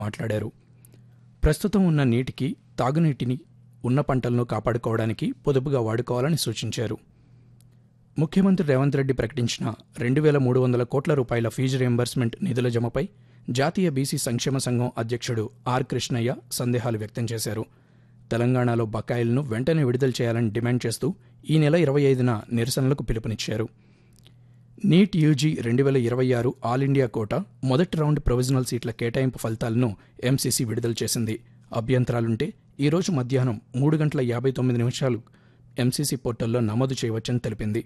మాట్లాడారు ప్రస్తుతం ఉన్న నీటికి తాగునీటిని ఉన్న పంటలను కాపాడుకోవడానికి పొదుపుగా వాడుకోవాలని సూచించారు ముఖ్యమంత్రి రేవంత్ రెడ్డి ప్రకటించిన రెండు వేల మూడు వందల కోట్ల రూపాయల ఫీజు రియంబర్స్మెంట్ నిధుల జమపై జాతీయ బీసీ సంక్షేమ సంఘం అధ్యక్షుడు ఆర్ కృష్ణయ్య సందేహాలు వ్యక్తం చేశారు తెలంగాణలో బకాయిలను వెంటనే విడుదల చేయాలని డిమాండ్ చేస్తూ ఈ నెల ఇరవై ఐదున నిరసనలకు పిలుపునిచ్చారు నీట్ యూజీ రెండు వేల ఇరవై ఆరు ఆల్ ఇండియా కోటా మొదటి రౌండ్ ప్రొవిజనల్ సీట్ల కేటాయింపు ఫలితాలను ఎంసీసీ విడుదల చేసింది అభ్యంతరాలుంటే ఈరోజు మధ్యాహ్నం మూడు గంటల యాభై తొమ్మిది నిమిషాలు ఎంసీసీ పోర్టల్లో నమోదు చేయవచ్చని తెలిపింది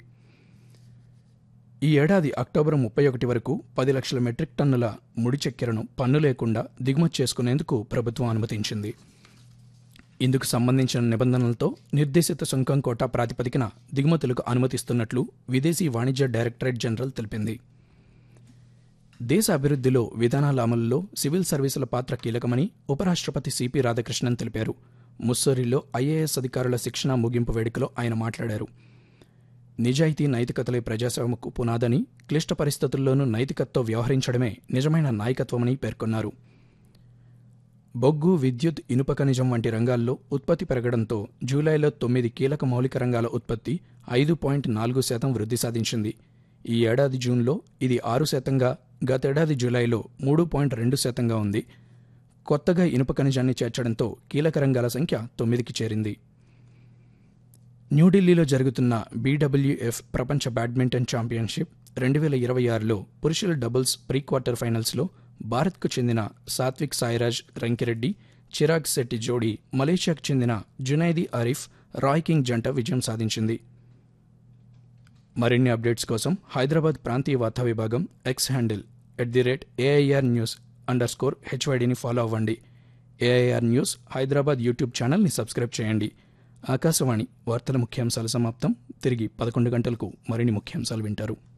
ఈ ఏడాది అక్టోబర్ ముప్పై ఒకటి వరకు పది లక్షల మెట్రిక్ టన్నుల ముడి చక్కెరను పన్ను లేకుండా దిగుమతి చేసుకునేందుకు ప్రభుత్వం అనుమతించింది ఇందుకు సంబంధించిన నిబంధనలతో నిర్దేశిత సుంకం కోటా ప్రాతిపదికన దిగుమతులకు అనుమతిస్తున్నట్లు విదేశీ వాణిజ్య డైరెక్టరేట్ జనరల్ తెలిపింది దేశ అభివృద్ధిలో విధానాల అమలులో సివిల్ సర్వీసుల పాత్ర కీలకమని ఉపరాష్ట్రపతి సిపి రాధాకృష్ణన్ తెలిపారు ముస్సోరిలో ఐఏఎస్ అధికారుల శిక్షణ ముగింపు వేడుకలో ఆయన మాట్లాడారు నిజాయితీ నైతికతలే ప్రజాసేవకు పునాదని క్లిష్ట పరిస్థితుల్లోనూ నైతికతతో వ్యవహరించడమే నిజమైన నాయకత్వమని పేర్కొన్నారు బొగ్గు విద్యుత్ ఇనుప ఖనిజం వంటి రంగాల్లో ఉత్పత్తి పెరగడంతో జూలైలో తొమ్మిది కీలక మౌలిక రంగాల ఉత్పత్తి ఐదు పాయింట్ నాలుగు శాతం వృద్ధి సాధించింది ఈ ఏడాది జూన్లో ఇది ఆరు శాతంగా గతేడాది జూలైలో మూడు పాయింట్ రెండు శాతంగా ఉంది కొత్తగా ఇనుప ఖనిజాన్ని చేర్చడంతో కీలక రంగాల సంఖ్య తొమ్మిదికి చేరింది న్యూఢిల్లీలో జరుగుతున్న బీడబ్ల్యూఎఫ్ ప్రపంచ బ్యాడ్మింటన్ ఛాంపియన్షిప్ రెండు వేల ఇరవై ఆరులో పురుషుల డబుల్స్ ప్రీ క్వార్టర్ ఫైనల్స్లో భారత్కు చెందిన సాత్విక్ సాయిరాజ్ రంకిరెడ్డి చిరాగ్ శెట్టి జోడీ మలేషియాకు చెందిన జునైదీ ఆరిఫ్ రాయ్ కింగ్ జంట విజయం సాధించింది మరిన్ని అప్డేట్స్ కోసం హైదరాబాద్ ప్రాంతీయ వార్తా విభాగం X handle at the rate AIR news underscore హెచ్వైడిని ఫాలో అవ్వండి ఏఐఆర్ న్యూస్ హైదరాబాద్ యూట్యూబ్ ఛానల్ని సబ్స్క్రైబ్ చేయండి ఆకాశవాణి వార్తల ముఖ్యాంశాలు సమాప్తం తిరిగి పదకొండు గంటలకు మరిన్ని ముఖ్యాంశాలు వింటారు